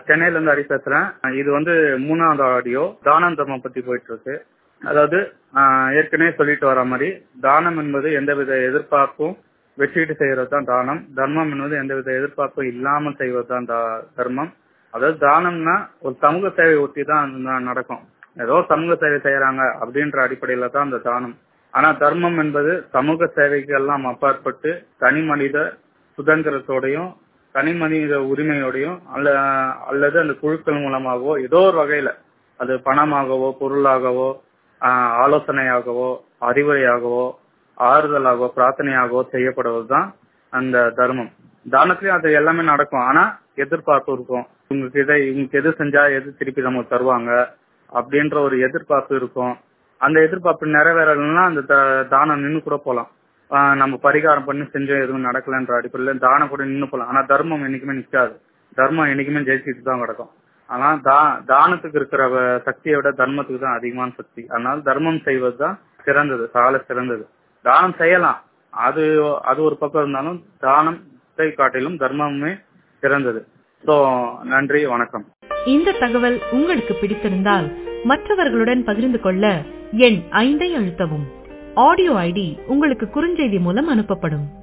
சென்னையில இருந்து ஹரி பேசுறேன் இது வந்து மூணாவது ஆடியோ தானம் தர்மம் பத்தி போயிட்டு இருக்கு அதாவது ஆஹ், ஏற்கனவே சொல்லிட்டு வர மாதிரி தானம் என்பது எந்தவித எதிர்பார்ப்பும் வச்சுக்கிட்டு செய்யறது தான் தானம் தர்மம் என்பது எந்தவித எதிர்பார்ப்பும் இல்லாமல் செய்வது தான் தா- தர்மம் அதாவது தானம்னா ஒரு சமூக சேவை ஒட்டி தான் அது நடக்கும் ஏதோ சமூக சேவை செய்யறாங்க அப்படின்ற அடிப்படையில தான் அந்த தானம் ஆனா தர்மம் என்பது சமூக சேவைக்கு எல்லாம் அப்பாற்பட்டு தனி மனித சுதந்திரத்தோடையும் தனி மனித உரிமையோடையும் அல்ல அல்லது அந்த குழுக்கள் மூலமாகவோ ஏதோ ஒரு வகையில அது பணமாகவோ பொருளாகவோ ஆஹ், ஆலோசனையாகவோ அறிவுரையாகவோ ஆறுதலாகவோ பிரார்த்தனையாகவோ செய்யப்படுவதுதான் அந்த தர்மம் தானத்திலயும் அது எல்லாமே நடக்கும் ஆனா எதிர்பார்ப்பு இருக்கும் உங்களுக்கு இதை இவங்களுக்கு எது செஞ்சா எது திருப்பி நமக்கு தருவாங்க அப்படின்ற ஒரு எதிர்பார்ப்பு இருக்கும் அந்த எதிர்பார்ப்பு நிறைவேறலைன்னா அந்த த- தானம் நின்னு கூட போலாம் ஆஹ் நம்ம பரிகாரம் பண்ணி செஞ்சோம் எதுவும் நடக்கலன்ற அடிப்படையில தானம் கூட நின்னு போலாம் ஆனா தர்மம் என்னைக்குமே நிக்காது தர்மம் என்னைக்குமே ஜெயிச்சுட்டு தான் கிடக்கும் ஆனா தா தானத்துக்கு இருக்கிற வ- சக்தியை விட தர்மத்துக்கு தான் அதிகமான சக்தி அதனால தர்மம் செய்வது தான் சிறந்தது சால சிறந்தது தானம் செய்யலாம் அது அது ஒரு பக்கம் இருந்தாலும் தானத்தை காட்டிலும் தர்மமே சிறந்தது சோ நன்றி வணக்கம் இந்த தகவல் உங்களுக்கு பிடித்திருந்தால் மற்றவர்களுடன் பகிர்ந்து கொள்ள எண் ஐந்தை அழுத்தவும் ஆடியோ ஐடி உங்களுக்கு குறுஞ்செய்தி மூலம் அனுப்பப்படும்